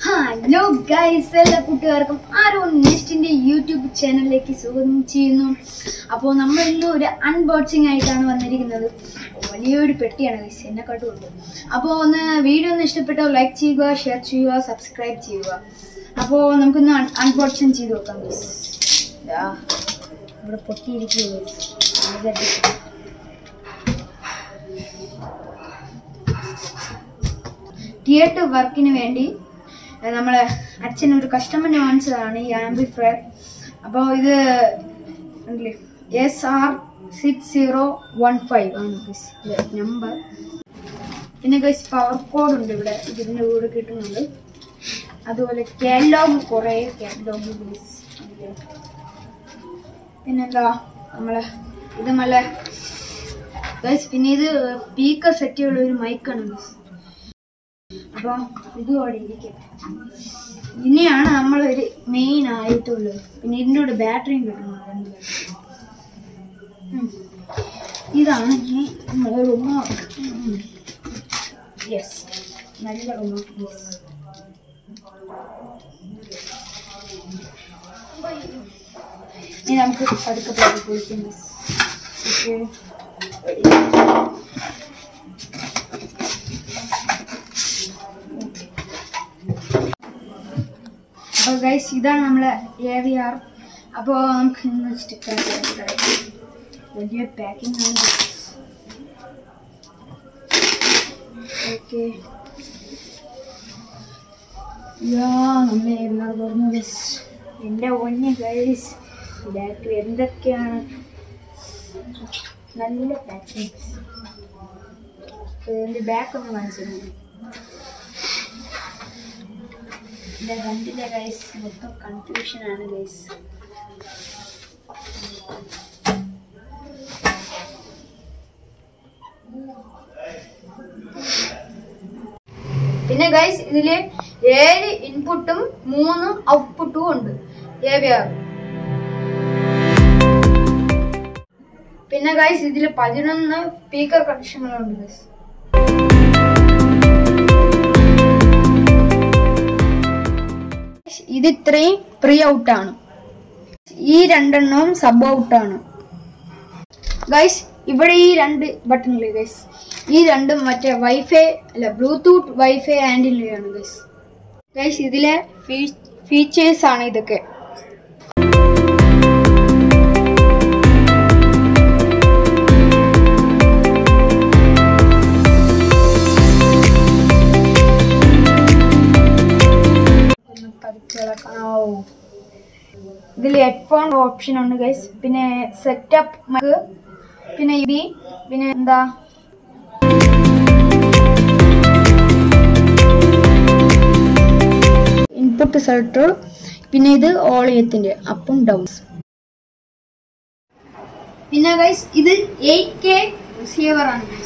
Hello guys എല്ലാ കൂട്ടുകാർക്കും ആരോ നെസ്റ്റിന്റെ YouTube ചാനലിലേക്ക് സ്വാഗതം ചെയ്യുന്നു അപ്പോൾ നമ്മൾ ഇന്ന് ഒരു അൺബോക്സിംഗ് ആയിട്ടാണ് വന്നിരിക്കുന്നത് വലിയൊരു പെട്ടിയാണ് ഗൈസ് എന്നെക്കാട്ടും ഉണ്ട് അപ്പോൾ ഒന്ന് വീഡിയോ ഒന്ന് ഇഷ്ടപ്പെട്ടോ ലൈക്ക് ചെയ്യുക ഷെയർ ചെയ്യുക സബ്സ്ക്രൈബ് ചെയ്യുക അപ്പോൾ നമുക്കൊന്ന് അൺബോക്സിങ് ചെയ്ത് നോക്കാം ഗൈസ് ഇവിടെ പൊട്ടിയിരിക്കുക ഗൈസ് തിയേറ്റർ വർക്കിന് വേണ്ടി നമ്മളെ അച്ഛൻ ഒരു കസ്റ്റമറിന് വാങ്ങിച്ചതാണ് ഈ ആംബിഫയർ അപ്പോൾ ഇത് S R six zero one five ആണ് നമ്പർ പിന്നെ ഗൈസ് പവർ കോഡ് ഉണ്ട് ഇവിടെ ഇതിൻ്റെ കൂടെ കിട്ടുന്നുണ്ട് അതുപോലെ കാറ്റലോഗ് കുറേ കാറ്റലോഗ് ഗൈസ് പിന്നെന്താ നമ്മളെ ഇത് നമ്മളെ ഗൈസ് പിന്നെ ഇത് സ്പീക്കർ സെറ്റ് ചെയ്യുന്ന ഒരു മൈക്കാണ് ഗൈസ് അപ്പോൾ ഇതും അവിടെ ഇരിക്കട്ടെ ഇനിയാണ് നമ്മളൊരു മെയിൻ ആയിട്ടുള്ളത് പിന്നെ ഇതിൻ്റെ കൂടെ ബാറ്ററിയും കിട്ടുന്നത് രണ്ട് battery. ഉം. ഇതാണ് ഇനി നമ്മളെ റിമോട്ട് യെസ് നല്ല റിമോട്ട് യെസ് ഇനി നമുക്ക് പതുക്കെ പതുക്കെ കുളിക്കാം ഓക്കെ അപ്പോൾ ഗൈസ് ഇതാണ് നമ്മളെ എ വി ആർ അപ്പോൾ നമുക്ക് ഇന്ന് സ്റ്റിക്കർ വലിയ പാക്കിംഗ് ആണ് ഓക്കെ യാ നമ്മളെ എ വി ആർ പറഞ്ഞു ഗൈസ് എൻ്റെ ഒന്നെ ഗൈസ് ബാറ്ററി എന്തൊക്കെയാണ് നല്ല പാക്കിംഗ് ഇതിൻ്റെ ബാക്ക് ഒന്ന് കാണിച്ചിരുന്നു ഇതിന്റെ രണ്ടിലെ ഗൈസ് മൊത്തം കൺഫ്യൂഷൻ ആണ് ഗൈസ് പിന്നെ ഗൈസ് ഇതില് ഏഴ് ഇൻപുട്ടും മൂന്ന് ഔട്ട്പുട്ടും ഉണ്ട് ഏവിയാർ പിന്നെ ഗൈസ് ഇതില് പതിനൊന്ന് സ്പീക്കർ കണക്ഷനുകളുണ്ട് ഗൈസ് ഇത് ഇത്രയും പ്രീ ഔട്ടാണ് ഈ രണ്ടെണ്ണവും സബ് ഔട്ടാണ് ഗൈസ് ഇവിടെ ഈ രണ്ട് ബട്ടൺ ഇല്ലേ ഗൈസ് ഈ രണ്ടും മറ്റേ വൈഫൈ അല്ല ബ്ലൂടൂത്ത് വൈഫൈ ആൻഡിലാണ് ഗൈസ് ഗൈസ് ഇതിലെ ഫീച്ചേഴ്സ് ആണ് ഇതൊക്കെ ഒന്ന് പതുക്കെ ഇളക്കണോ ഇതിൽ ഹെഡ്ഫോൺ ഓപ്ഷൻ ഉണ്ട് ഗൈസ് പിന്നെ സെറ്റപ്പ് മൈക്ക് പിന്നെ ഇബി പിന്നെ എന്താ ഇൻപുട്ട് സെലക്ടർ പിന്നെ ഇത് ഓളിയത്തിന്റെ അപ്പും ഡൗൺസ് പിന്നെ ഗൈസ് ഇത് എയ്റ്റ് കെ റിസീവർ ആണ്